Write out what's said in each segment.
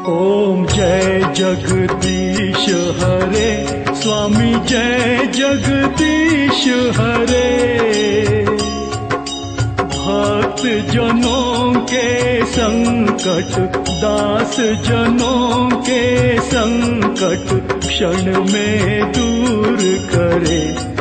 ओम जय जगदीश हरे स्वामी जय जगदीश हरे भक्त जनों के संकट दास जनों के संकट क्षण में दूर करे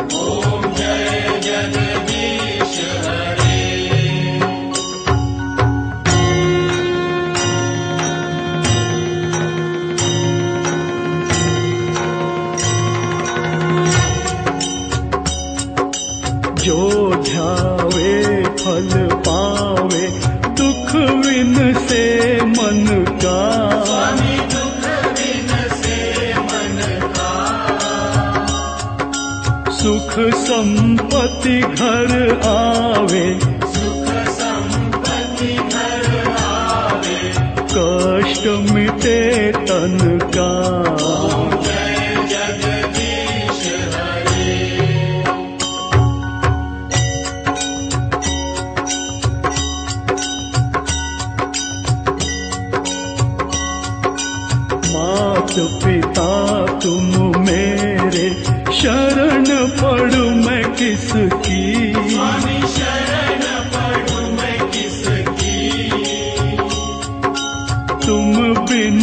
जो ध्यावे फल पावे दुख विन से मन का सुख संपत्ति घर आवे कष्ट मिटे तन का मात पिता तुम मेरे शरण पड़ू मैं किसकी तुम बिन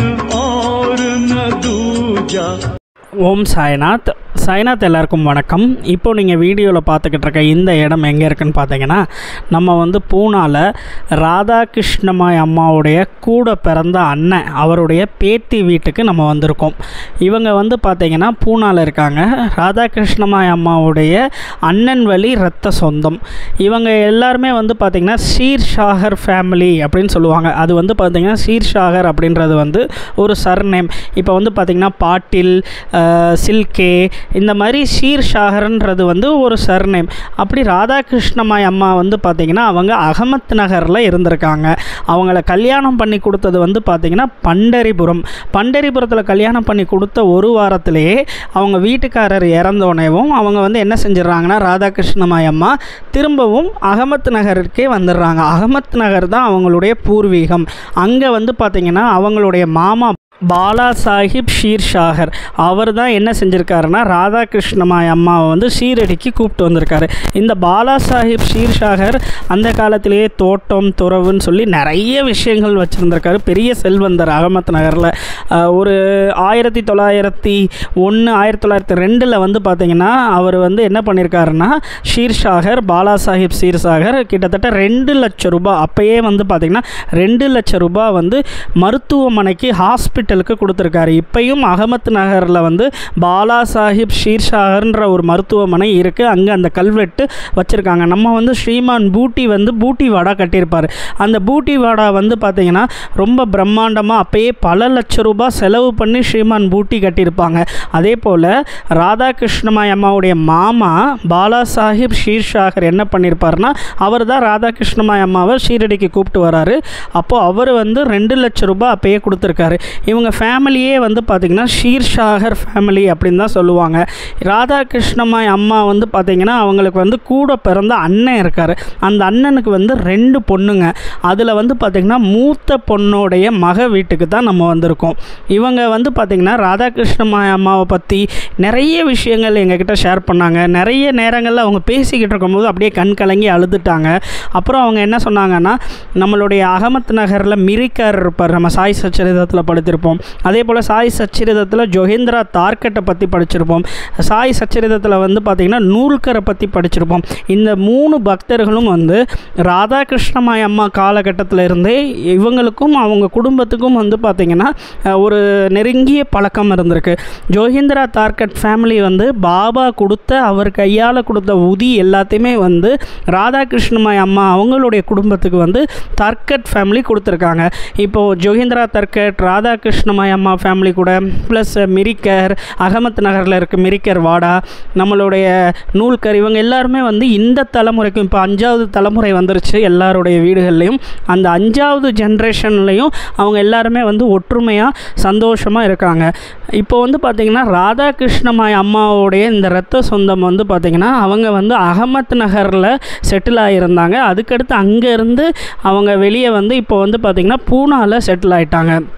और न दूजा ஓம் சாய்நாத் சாய்நாத் எல்லாருக்கும் வணக்கம் இப்போ நீங்கள் வீடியோவில் பார்த்துக்கிட்டு இருக்க இந்த இடம் எங்கே இருக்குன்னு பார்த்தீங்கன்னா நம்ம வந்து பூனாவில் ராதாகிருஷ்ணமாய் அம்மாவுடைய கூட பிறந்த அண்ணன் அவருடைய பேத்தி வீட்டுக்கு நம்ம வந்திருக்கோம் இவங்க வந்து பார்த்தீங்கன்னா பூனாவில் இருக்காங்க ராதாகிருஷ்ணமாய் அம்மாவுடைய அண்ணன் வழி ரத்த சொந்தம் இவங்க எல்லாருமே வந்து பார்த்திங்கன்னா ஷீர் ஷாகர் ஃபேமிலி அப்படின்னு சொல்லுவாங்க அது வந்து பார்த்திங்கன்னா ஷீர் ஷாகர் அப்படின்றது வந்து ஒரு சர்நேம் இப்போ வந்து பார்த்திங்கன்னா பாட்டில் அஹ், சில்கே இந்த மாதிரி ஷீர் ஷாகர்ன்றது வந்து ஒரு சர்நேம் அப்படி ராதாகிருஷ்ணமாய் அம்மா வந்து பார்த்திங்கன்னா அவங்க அகமத் நகரில் இருந்திருக்காங்க அவங்கள கல்யாணம் பண்ணி கொடுத்தது வந்து பார்த்திங்கன்னா பண்டரிபுரம் பண்டரிபுரத்தில் கல்யாணம் பண்ணி கொடுத்த ஒரு வாரத்திலேயே அவங்க வீட்டுக்காரர் இறந்தோடனேவும் அவங்க வந்து என்ன செஞ்சிடறாங்கன்னா ராதாகிருஷ்ணமாய் அம்மா திரும்பவும் அகமத் நகருக்கே வந்துடுறாங்க அகமத் நகர் தான் அவங்களுடைய பூர்வீகம் அங்கே வந்து பார்த்திங்கன்னா அவங்களுடைய மாமா பாலா சாஹிப் ஷீர் ஷாகர் அவர் தான் என்ன செஞ்சுருக்காருன்னா ராதாகிருஷ்ணமாய் அம்மாவை வந்து ஷீரடிக்கு கூப்பிட்டு வந்திருக்காரு இந்த பாலா சாஹிப் ஷீர் ஷாகர் அந்த காலத்திலேயே தோட்டம் துறவுன்னு சொல்லி நிறைய விஷயங்கள் வச்சுருந்துருக்காரு பெரிய செல்வந்தர் அகமத் நகரில் ஒரு ஆயிரத்தி தொள்ளாயிரத்தி ஒன்று ஆயிரத்தி தொள்ளாயிரத்தி ரெண்டில் வந்து பார்த்திங்கன்னா அவர் வந்து என்ன பண்ணியிருக்காருன்னா ஷீர் ஷாகர் பாலா சாஹிப் ஷீர் ஷாகர் கிட்டத்தட்ட ரெண்டு லட்சம் ரூபாய் அப்போயே வந்து பார்த்திங்கன்னா ரெண்டு லட்சம் ரூபாய் வந்து மருத்துவமனைக்கு ஹாஸ்பிட்டலுக்கு கொடுத்துருக்காரு இப்பயும் அகமத் நகரில் வந்து பாலா சாஹிப் ஷீர் ஷாகர்ன்ற ஒரு மருத்துவமனை இருக்குது அங்கே அந்த கல்வெட்டு வச்சுருக்காங்க நம்ம வந்து ஸ்ரீமான் பூட்டி வந்து பூட்டி வாடா கட்டியிருப்பார் அந்த பூட்டி வாடா வந்து பார்த்திங்கன்னா ரொம்ப பிரம்மாண்டமாக அப்பயே பல லட்ச ரூபாய் செலவு பண்ணி ஸ்ரீமான் பூட்டி கட்டியிருப்பாங்க அதே போல் ராதாகிருஷ்ணமாய் அம்மாவுடைய மாமா பாலா சாஹிப் ஷீர் ஷாகர் என்ன பண்ணியிருப்பாருன்னா அவர் தான் ராதாகிருஷ்ணமாய் அம்மாவை ஷீரடிக்கு கூப்பிட்டு வராரு அப்போது அவர் வந்து ரெண்டு லட்சம் ரூபாய் அப்பயே கொடுத்துருக்காரு இவங்க ஃபேமிலியே வந்து பார்த்திங்கன்னா ஷீர் ஷாகர் ஃபேமிலி அப்படின்னு தான் சொல்லுவாங்க ராதாகிருஷ்ணமாய் அம்மா வந்து பார்த்திங்கன்னா அவங்களுக்கு வந்து கூட பிறந்த அண்ணன் இருக்கார் அந்த அண்ணனுக்கு வந்து ரெண்டு பொண்ணுங்க அதில் வந்து பார்த்திங்கன்னா மூத்த பொண்ணோடைய மக வீட்டுக்கு தான் நம்ம வந்திருக்கோம் இவங்க வந்து பார்த்திங்கன்னா ராதாகிருஷ்ணமாய் அம்மாவை பற்றி நிறைய விஷயங்கள் எங்ககிட்ட ஷேர் பண்ணாங்க நிறைய நேரங்களில் அவங்க பேசிக்கிட்டு இருக்கும்போது அப்படியே கண் கலங்கி அழுதுட்டாங்க அப்புறம் அவங்க என்ன சொன்னாங்கன்னா நம்மளுடைய அகமத் நகரில் மிரிக்கர் இருப்பார் நம்ம சாய் சச்சரிதத்தில் படித்திருப்போம் அதே போல் சாய் சச்சரிதத்தில் ஜொஹேந்திரா தார்கட்டை பற்றி படிச்சிருப்போம் சாய் சச்சரிதத்தில் வந்து பார்த்திங்கன்னா நூல்கரை பற்றி படிச்சிருப்போம் இந்த மூணு பக்தர்களும் வந்து ராதாகிருஷ்ணமாய் அம்மா காலகட்டத்தில் இருந்தே இவங்களுக்கும் அவங்க குடும்பத்துக்கும் வந்து பார்த்திங்கன்னா அஹ், ஒரு நெருங்கிய பழக்கம் இருந்திருக்கு ஜோஹிந்திரா தார்கட் ஃபேமிலி வந்து பாபா கொடுத்த அவர் கையால் கொடுத்த உதி எல்லாத்தையுமே வந்து ராதாகிருஷ்ணமாய் அம்மா அவங்களுடைய குடும்பத்துக்கு வந்து தர்கட் ஃபேமிலி கொடுத்துருக்காங்க இப்போது ஜோஹிந்திரா தர்கட் ராதாகிருஷ்ணமாய் அம்மா ஃபேமிலி கூட ப்ளஸ் மிரிக்கர் அகமத் நகரில் இருக்க மிரிக்கர் வாடா நம்மளுடைய நூல்கர் இவங்க எல்லாருமே வந்து இந்த தலைமுறைக்கும் இப்போ அஞ்சாவது தலைமுறை வந்துருச்சு எல்லாருடைய வீடுகள்லையும் அந்த அஞ்சாவது ஜென்ரேஷன்லேயும் அவங்க எல்லாருமே வந்து ஒற்றுமையாக சந்தோஷமாக இருக்காங்க இப்போ வந்து பார்த்திங்கன்னா ராதாகிருஷ்ணமாய் அம்மாவுடைய இந்த ரத்த சொந்தம் வந்து பார்த்திங்கன்னா அவங்க வந்து அகமத் நகரில் செட்டில் ஆகியிருந்தாங்க அதுக்கடுத்து அங்கேருந்து அவங்க வெளியே வந்து இப்போ வந்து பார்த்திங்கன்னா பூனாவில் செட்டில் ஆயிட்டாங்க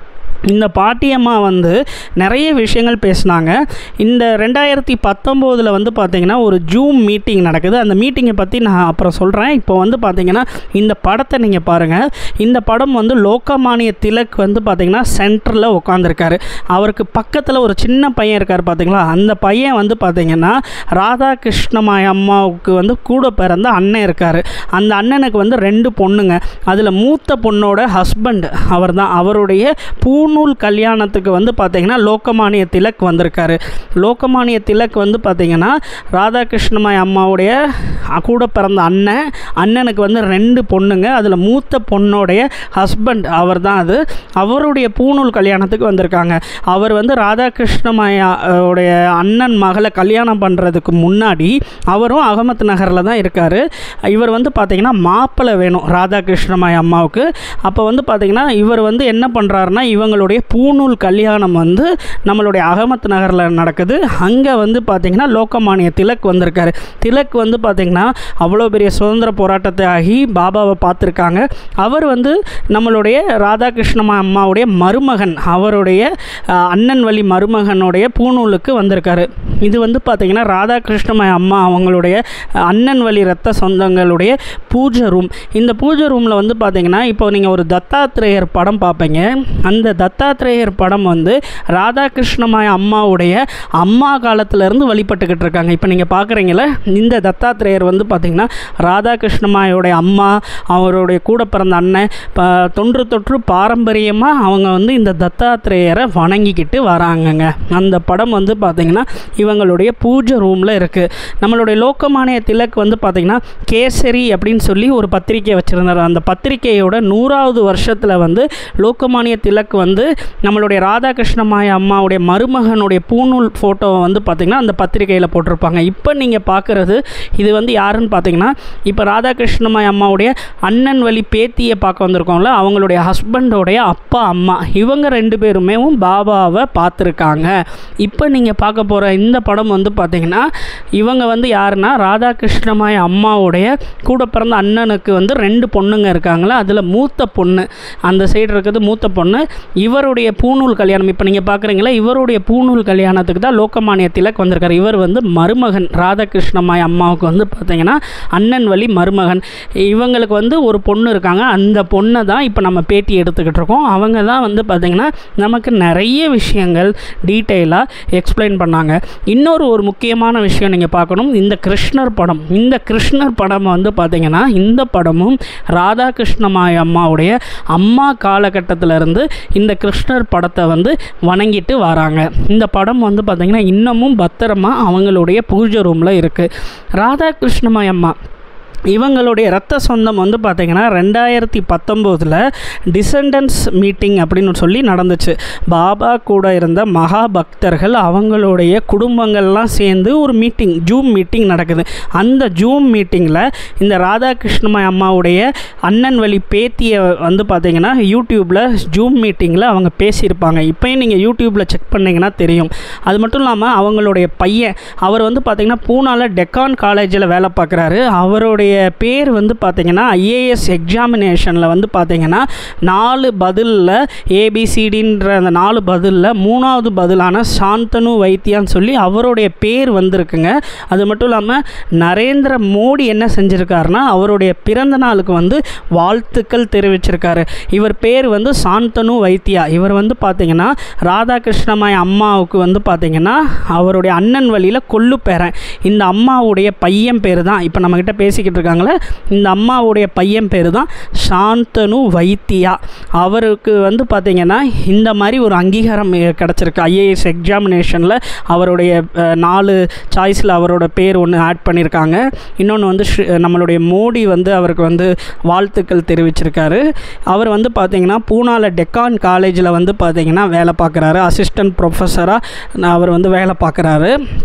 இந்த பாட்டியம்மா வந்து நிறைய விஷயங்கள் பேசினாங்க இந்த ரெண்டாயிரத்தி பத்தொம்போதில் வந்து பார்த்திங்கன்னா ஒரு ஜூம் மீட்டிங் நடக்குது அந்த மீட்டிங்கை பற்றி நான் அப்புறம் சொல்கிறேன் இப்போ வந்து பார்த்திங்கன்னா இந்த படத்தை நீங்கள் பாருங்கள் இந்த படம் வந்து லோகமானிய திலக் வந்து பார்த்திங்கன்னா சென்டரில் உட்காந்துருக்காரு அவருக்கு பக்கத்தில் ஒரு சின்ன பையன் இருக்கார் பார்த்தீங்களா அந்த பையன் வந்து பார்த்திங்கன்னா ராதாகிருஷ்ணமாய் அம்மாவுக்கு வந்து கூட பிறந்த அண்ணன் இருக்கார் அந்த அண்ணனுக்கு வந்து ரெண்டு பொண்ணுங்க அதில் மூத்த பொண்ணோட ஹஸ்பண்ட் அவர் தான் அவருடைய பூணூல் கல்யாணத்துக்கு வந்து பார்த்திங்கன்னா லோகமானிய திலக் வந்திருக்காரு லோகமானிய திலக் வந்து பார்த்திங்கன்னா ராதாகிருஷ்ணமாய் அம்மாவுடைய கூட பிறந்த அண்ணன் அண்ணனுக்கு வந்து ரெண்டு பொண்ணுங்க அதில் மூத்த பொண்ணோடைய ஹஸ்பண்ட் அவர் தான் அது அவருடைய பூணூல் கல்யாணத்துக்கு வந்திருக்காங்க அவர் வந்து ராதாகிருஷ்ணமாய் உடைய அண்ணன் மகளை கல்யாணம் பண்ணுறதுக்கு முன்னாடி அவரும் அகமத் நகரில் தான் இருக்கார் இவர் வந்து பார்த்திங்கன்னா மாப்பிள்ளை வேணும் ராதாகிருஷ்ணமாய் அம்மாவுக்கு அப்போ வந்து பார்த்திங்கன்னா இவர் வந்து என்ன பண்ணுறாருன்னா இவங்களுடைய பூணூல் கல்யாணம் வந்து நம்மளுடைய அகமத் நகரில் நடக்குது அங்கே வந்து பார்த்திங்கன்னா லோகமானிய திலக் வந்திருக்காரு திலக் வந்து பார்த்திங்கன்னா அவ்வளோ பெரிய சுதந்திர போராட்டத்தை ஆகி பாபாவை பார்த்துருக்காங்க அவர் வந்து நம்மளுடைய ராதாகிருஷ்ணமா அம்மாவுடைய மருமகன் அவருடைய அஹ், அண்ணன் வழி மருமகனுடைய பூணூலுக்கு வந்திருக்காரு இது வந்து பார்த்திங்கன்னா ராதாகிருஷ்ணம அம்மா அவங்களுடைய அஹ், அண்ணன் வழி ரத்த சொந்தங்களுடைய பூஜை ரூம் இந்த பூஜை ரூமில் வந்து பார்த்திங்கன்னா இப்போ நீங்கள் ஒரு தத்தாத்திரேயர் படம் பார்ப்பீங்க அந்த தத்தாத்திரேயர் படம் வந்து ராதாகிருஷ்ணமாய அம்மாவுடைய அம்மா காலத்திலேருந்து வழிபட்டுக்கிட்டு இருக்காங்க இப்போ நீங்கள் பார்க்குறீங்களே இந்த தத்தாத்திரேயர் வந்து பார்த்திங்கன்னா ராதாகிருஷ்ணமாயோடைய அம்மா அவருடைய கூட பிறந்த அண்ணன் ப தொன்று தொற்று பாரம்பரியமாக அவங்க வந்து இந்த தத்தாத்திரேயரை வணங்கிக்கிட்டு வராங்கங்க அந்த படம் வந்து பார்த்திங்கன்னா இவங்களுடைய பூஜை ரூமில் இருக்குது நம்மளுடைய லோகமானிய திலக் வந்து பார்த்திங்கன்னா கேசரி அப்படின்னு சொல்லி ஒரு பத்திரிக்கை வச்சுருந்தார் அந்த பத்திரிக்கையோட நூறாவது வருஷத்தில் வந்து லோகமானிய திலக் வந்து நம்மளுடைய ராதாகிருஷ்ணமாய அம்மாவுடைய மருமகனுடைய பூணூல் ஃபோட்டோவை வந்து பார்த்திங்கன்னா அந்த பத்திரிக்கையில் போட்டிருப்பாங்க இப்போ நீங்கள் பார்க்குறது இது வந்து யாருன்னு பார்த்தீங்கன்னா இப்போ ராதாகிருஷ்ணமாய் அம்மாவுடைய அண்ணன் வழி பேத்தியை பார்க்க வந்திருக்கோம்ல அவங்களுடைய ஹஸ்பண்டோடைய அப்பா அம்மா இவங்க ரெண்டு பேருமே பாபாவை பார்த்துருக்காங்க இப்போ நீங்கள் பார்க்க போகிற இந்த படம் வந்து பார்த்தீங்கன்னா இவங்க வந்து யாருன்னா ராதாகிருஷ்ணமாய் அம்மாவுடைய கூட பிறந்த அண்ணனுக்கு வந்து ரெண்டு பொண்ணுங்க இருக்காங்களா அதில் மூத்த பொண்ணு அந்த சைடு இருக்கிறது மூத்த பொண்ணு இவருடைய பூணூல் கல்யாணம் இப்போ நீங்கள் பார்க்குறீங்களா இவருடைய பூணூல் கல்யாணத்துக்கு தான் லோகமானிய திலக் வந்திருக்காரு இவர் வந்து மருமகன் ராதாகிருஷ்ணமாய் அம்மாவுக்கு வந்து பார்த்தீங்கன்னா அண்ணன் வழி மருமகன் இவங்களுக்கு வந்து ஒரு பொண்ணு இருக்காங்க அந்த பொண்ணை தான் இப்போ நம்ம பேட்டி எடுத்துக்கிட்டு இருக்கோம் அவங்க தான் வந்து பார்த்திங்கன்னா நமக்கு நிறைய விஷயங்கள் டீட்டெயிலாக எக்ஸ்பிளைன் பண்ணாங்க இன்னொரு ஒரு முக்கியமான விஷயம் நீங்கள் பார்க்கணும் இந்த கிருஷ்ணர் படம் இந்த கிருஷ்ணர் படம் வந்து பார்த்திங்கன்னா இந்த படமும் ராதாகிருஷ்ணமாய் அம்மாவுடைய அம்மா காலகட்டத்தில் இருந்து இந்த கிருஷ்ணர் படத்தை வந்து வணங்கிட்டு வராங்க இந்த படம் வந்து பார்த்திங்கன்னா இன்னமும் பத்திரமா அவங்களுடைய பூஜை ரூமில் இருக்குது ராதாகிருஷ்ணமாய் அம்மா இவங்களுடைய ரத்த சொந்தம் வந்து பார்த்திங்கன்னா ரெண்டாயிரத்தி பத்தொம்போதில் டிசெண்டன்ஸ் மீட்டிங் அப்படின்னு சொல்லி நடந்துச்சு பாபா கூட இருந்த மகா பக்தர்கள் அவங்களுடைய குடும்பங்கள்லாம் சேர்ந்து ஒரு மீட்டிங் ஜூம் மீட்டிங் நடக்குது அந்த ஜூம் மீட்டிங்கில் இந்த ராதாகிருஷ்ணமாய் அம்மாவுடைய அண்ணன் வழி பேத்தியை வந்து பார்த்திங்கன்னா யூடியூப்பில் ஜூம் மீட்டிங்கில் அவங்க பேசியிருப்பாங்க இப்போயும் நீங்கள் யூடியூப்பில் செக் பண்ணிங்கன்னா தெரியும் அது மட்டும் இல்லாமல் அவங்களுடைய பையன் அவர் வந்து பார்த்திங்கன்னா பூனாவில் டெக்கான் காலேஜில் வேலை பார்க்குறாரு அவருடைய பேர் வந்து பார்த்திங்கன்னா ஐஏஎஸ் எக்ஸாமினேஷனில் வந்து பார்த்திங்கன்னா நாலு பதிலில் ஏபிசிடின்ற அந்த நாலு பதிலில் மூணாவது பதிலான சாந்தனு வைத்தியான்னு சொல்லி அவருடைய பேர் வந்திருக்குங்க அது மட்டும் இல்லாமல் நரேந்திர மோடி என்ன செஞ்சுருக்காருன்னா அவருடைய பிறந்த நாளுக்கு வந்து வாழ்த்துக்கள் தெரிவிச்சிருக்காரு இவர் பேர் வந்து சாந்தனு வைத்தியா இவர் வந்து பார்த்திங்கன்னா ராதாகிருஷ்ணமாய் அம்மாவுக்கு வந்து பார்த்திங்கன்னா அவருடைய அண்ணன் வழியில் கொல்லு பேரன் இந்த அம்மாவுடைய பையன் பேர் தான் இப்போ நம்மக்கிட்ட பேசிக்கிட்டு இருக்காங்களே இந்த அம்மாவுடைய பையன் பேர் தான் சாந்தனு வைத்தியா அவருக்கு வந்து பார்த்திங்கன்னா இந்த மாதிரி ஒரு அங்கீகாரம் கிடச்சிருக்கு ஐஏஎஸ் எக்ஸாமினேஷனில் அவருடைய அஹ், நாலு சாய்ஸில் அவரோட பேர் ஒன்று ஆட் பண்ணியிருக்காங்க இன்னொன்று வந்து ஸ்ரீ- நம்மளுடைய மோடி வந்து அவருக்கு வந்து வாழ்த்துக்கள் தெரிவிச்சிருக்காரு அவர் வந்து பார்த்திங்கன்னா பூனாவில் டெக்கான் காலேஜில் வந்து பார்த்திங்கன்னா வேலை பார்க்குறாரு அசிஸ்டன்ட் ப்ரொஃபஸராக அவர் வந்து வேலை பார்க்குறாரு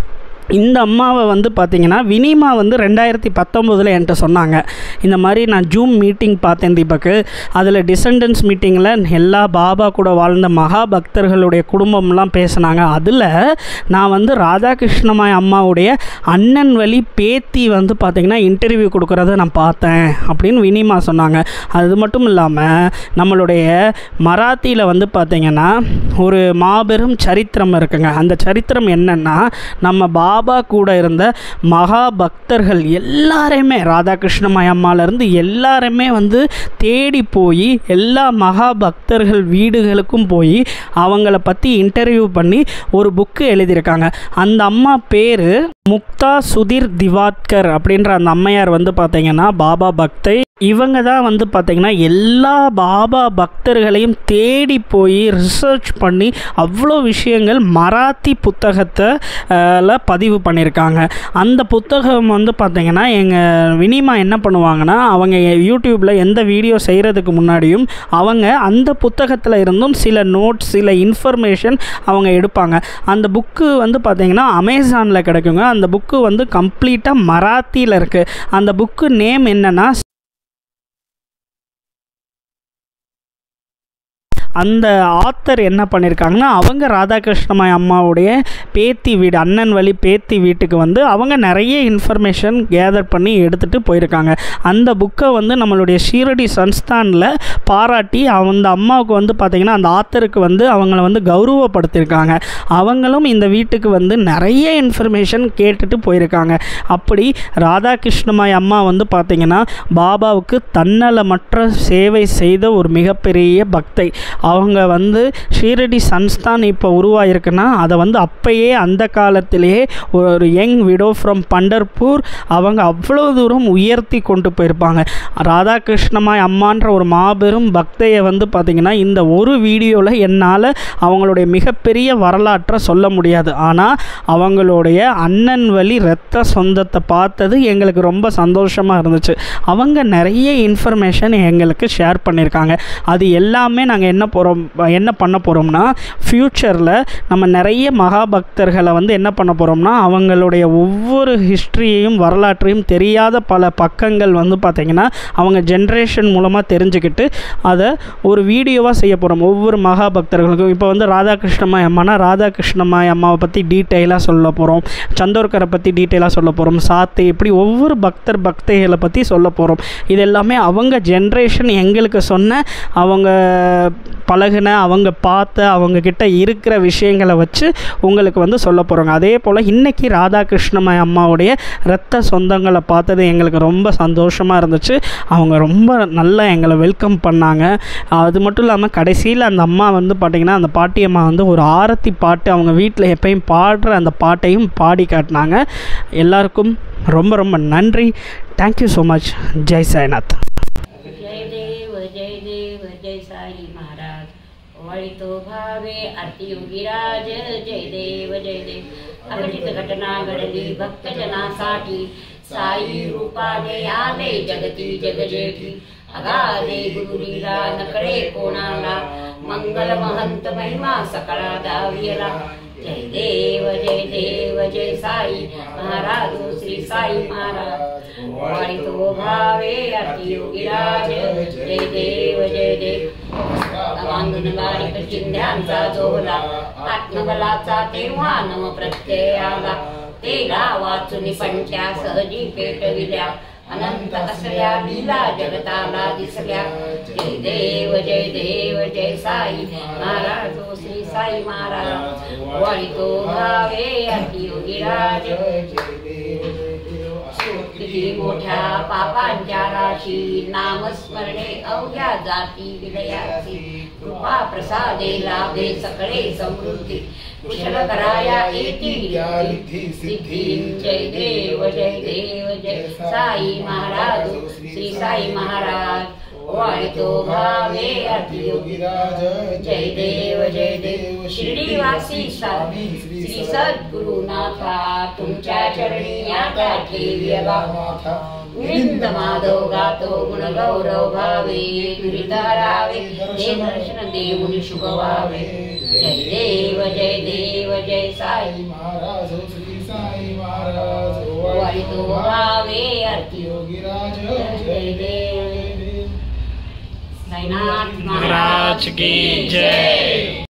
இந்த அம்மாவை வந்து பார்த்தீங்கன்னா வினிமா வந்து ரெண்டாயிரத்தி பத்தொம்போதில் என்கிட்ட சொன்னாங்க இந்த மாதிரி நான் ஜூம் மீட்டிங் பார்த்தேன் தீபக்கு அதில் டிசண்டன்ஸ் மீட்டிங்கில் எல்லா பாபா கூட வாழ்ந்த மகா பக்தர்களுடைய குடும்பம்லாம் பேசுனாங்க அதில் நான் வந்து ராதாகிருஷ்ணமாய் அம்மாவுடைய அண்ணன் வழி பேத்தி வந்து பார்த்திங்கன்னா இன்டர்வியூ கொடுக்குறத நான் பார்த்தேன் அப்படின்னு வினிமா சொன்னாங்க அது மட்டும் இல்லாமல் நம்மளுடைய மராத்தியில் வந்து பார்த்திங்கன்னா ஒரு மாபெரும் சரித்திரம் இருக்குங்க அந்த சரித்திரம் என்னென்னா நம்ம பாபா கூட இருந்த மகா பக்தர்கள் எல்லாரையுமே ராதாகிருஷ்ணமாய் அம்மாலேருந்து எல்லாருமே வந்து தேடி போய் எல்லா மகா பக்தர்கள் வீடுகளுக்கும் போய் அவங்கள பற்றி இன்டர்வியூ பண்ணி ஒரு புக்கு எழுதியிருக்காங்க அந்த அம்மா பேர் முக்தா சுதீர் திவாத்கர் அப்படின்ற அந்த அம்மையார் வந்து பார்த்தீங்கன்னா பாபா பக்தை இவங்க தான் வந்து பார்த்திங்கன்னா எல்லா பாபா பக்தர்களையும் தேடி போய் ரிசர்ச் பண்ணி அவ்வளோ விஷயங்கள் மராத்தி புத்தகத்தை அஹ், ல பதிவு பண்ணியிருக்காங்க அந்த புத்தகம் வந்து பார்த்திங்கன்னா எங்கள் வினிமா என்ன பண்ணுவாங்கன்னா அவங்க யூடியூப்பில் எந்த வீடியோ செய்கிறதுக்கு முன்னாடியும் அவங்க அந்த புத்தகத்தில் இருந்தும் சில நோட்ஸ் சில இன்ஃபர்மேஷன் அவங்க எடுப்பாங்க அந்த புக்கு வந்து பார்த்திங்கன்னா அமேசானில் கிடைக்குங்க அந்த புக்கு வந்து கம்ப்ளீட்டாக மராத்தியில் இருக்குது அந்த புக்கு நேம் என்னென்னா அந்த ஆத்தர் என்ன பண்ணியிருக்காங்கன்னா அவங்க ராதாகிருஷ்ணமாய் அம்மாவுடைய பேத்தி வீடு அண்ணன் வழி பேத்தி வீட்டுக்கு வந்து அவங்க நிறைய இன்ஃபர்மேஷன் கேதர் பண்ணி எடுத்துகிட்டு போயிருக்காங்க அந்த புக்கை வந்து நம்மளுடைய ஷீரடி சன்ஸ்தானில் பாராட்டி அந்த அம்மாவுக்கு வந்து பார்த்திங்கன்னா அந்த ஆத்தருக்கு வந்து அவங்கள வந்து கௌரவப்படுத்தியிருக்காங்க அவங்களும் இந்த வீட்டுக்கு வந்து நிறைய இன்ஃபர்மேஷன் கேட்டுட்டு போயிருக்காங்க அப்படி ராதாகிருஷ்ணமாய் அம்மா வந்து பார்த்திங்கன்னா பாபாவுக்கு தன்னலமற்ற சேவை செய்த ஒரு மிகப்பெரிய பக்தை அவங்க வந்து ஷீரடி சன்ஸ்தான் இப்போ உருவாயிருக்குன்னா அதை வந்து அப்பயே அந்த காலத்திலேயே ஒரு யங் விடோ ஃப்ரம் பண்டர்பூர் அவங்க அவ்வளோ தூரம் உயர்த்தி கொண்டு போயிருப்பாங்க ராதாகிருஷ்ணமாய் அம்மான்ற ஒரு மாபெரும் பக்தையை வந்து பார்த்திங்கன்னா இந்த ஒரு வீடியோவில் என்னால் அவங்களுடைய மிகப்பெரிய வரலாற்றை சொல்ல முடியாது ஆனால் அவங்களுடைய அண்ணன் வழி இரத்த சொந்தத்தை பார்த்தது எங்களுக்கு ரொம்ப சந்தோஷமாக இருந்துச்சு அவங்க நிறைய இன்ஃபர்மேஷன் எங்களுக்கு ஷேர் பண்ணியிருக்காங்க அது எல்லாமே நாங்கள் என்ன போகிறோம் என்ன பண்ண போகிறோம்னா ஃப்யூச்சரில் நம்ம நிறைய மகா பக்தர்களை வந்து என்ன பண்ண போகிறோம்னா அவங்களுடைய ஒவ்வொரு ஹிஸ்ட்ரியையும் வரலாற்றையும் தெரியாத பல பக்கங்கள் வந்து பார்த்திங்கன்னா அவங்க ஜென்ரேஷன் மூலமாக தெரிஞ்சுக்கிட்டு அதை ஒரு வீடியோவாக செய்ய போகிறோம் ஒவ்வொரு மகா பக்தர்களுக்கும் இப்போ வந்து ராதாகிருஷ்ணமாய் அம்மானா ராதாகிருஷ்ணமாய் அம்மாவை பற்றி டீட்டெயிலாக சொல்ல போகிறோம் சந்தோர்கரை பற்றி டீட்டெயிலாக சொல்ல போகிறோம் சாத்தி இப்படி ஒவ்வொரு பக்தர் பக்தைகளை பற்றி சொல்ல போகிறோம் இது எல்லாமே அவங்க ஜென்ரேஷன் எங்களுக்கு சொன்ன அவங்க பழகுன அவங்க பார்த்த அவங்க கிட்ட இருக்கிற விஷயங்களை வச்சு உங்களுக்கு வந்து சொல்ல போகிறோங்க அதே போல் இன்றைக்கி ராதாகிருஷ்ணமாய் அம்மாவுடைய இரத்த சொந்தங்களை பார்த்தது எங்களுக்கு ரொம்ப சந்தோஷமாக இருந்துச்சு அவங்க ரொம்ப நல்லா எங்களை வெல்கம் பண்ணாங்க அது மட்டும் இல்லாமல் கடைசியில் அந்த அம்மா வந்து பார்த்திங்கன்னா அந்த பாட்டி அம்மா வந்து ஒரு ஆரத்தி பாட்டு அவங்க வீட்டில் எப்பயும் பாடுற அந்த பாட்டையும் பாடி காட்டினாங்க எல்லாருக்கும் ரொம்ப ரொம்ப நன்றி தேங்க்யூ ஸோ மச் ஜெய் சாய்நாத் जय देव जय देव जय साई महाराज वळितो भावे आरती योगीराज जय देव जय देव अघटित घटना घडली भक्तजनासाठी साई रूपाने आले जगती जगजेठी अगाधे गुरुलीला नकळे कोणाला मंगल महंत महिमा सकळा दावियला जय देव जय देव जय साई महाराज श्री साई महाराज वाळितो भावे अति योगीराज जय देव जय देव अंगण बारीक चिंध्यांचा जोला आत्मबलाचा तेव्हा नव प्रत्यय आला तेला वाचून पंच्या सहजी पेटविल्या अनंत असल्या लीला जगताला दिसल्या जय देव जय देव जय साई महाराज ओ श्री साई महाराज वाळितो भावे अति योगीराज किती मोठ्या पापांच्या राशी नामस्मरणे अवघ्या जाती विलयाची कृपा प्रसादे लाभे सकळे समृद्धी कुशल कराया येती सिद्धी जय देव जय देव जय साई महाराज श्री साई महाराज वाळतो भावे अति योगीराज जय देव जय देव शिर्डीवासी स्वामी श्री सद्गुरुनाथा तुमच्या चरणी आता ठेवियला विंद माधव गातो गुण गौरव भावे दुरित हरावे हे दर्शन देऊन शुभ व्हावे જય દેવ જય દેવ જય સાઈ મહારાજ હો શ્રી સાઈ મહારાજ હો વાળી તો ભાવે આરતી યોગીરાજ જય જય દેવ દેવ સાઈનાથ મહારાજ કી જય